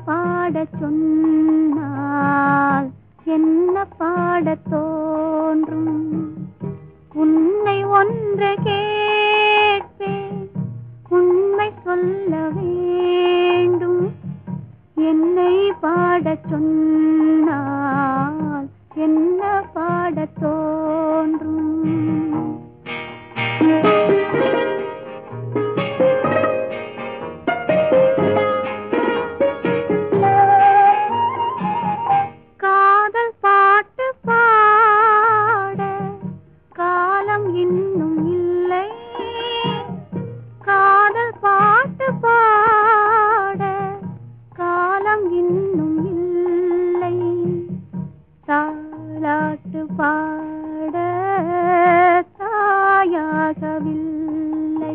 பாடச் சொன்னால் என்ன பாடத் தோன்றும் உன்னை ஒன்று கேட்பேன் உண்மை சொல்ல வேண்டும் என்னை பாடச் சொன்னால் என்ன பாடத் தோன்றும் காதல் பாட்டு பாட காலம் இன்னும் இல்லை காதல் பாட்டு பாட காலம் இன்னும் இல்லை தாலாட்டு பாட தாயாகவில்லை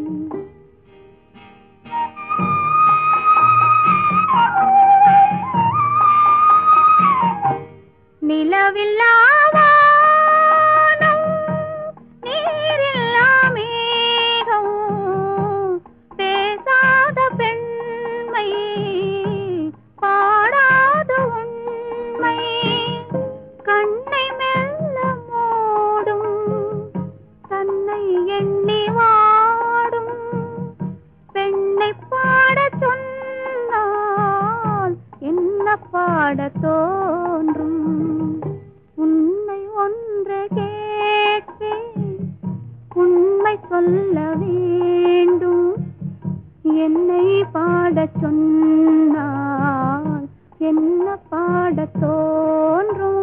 நிலவில்லா வானம், நீரில்லா மேகம், பேசாத பெண்மை, பாடாத உண்மை, கண்ணை மெல்ல மூடும், தன்னை எண்ணி வாடும், பெண்ணை பாடச் சொன்னால் என்ன பாடத் தோன்றும் உண்மை ஒன்று கேட்பேன் உண்மை சொல்ல வேண்டும் என்னை பாடச் சொன்னால் என்ன பாடத் தோன்றும்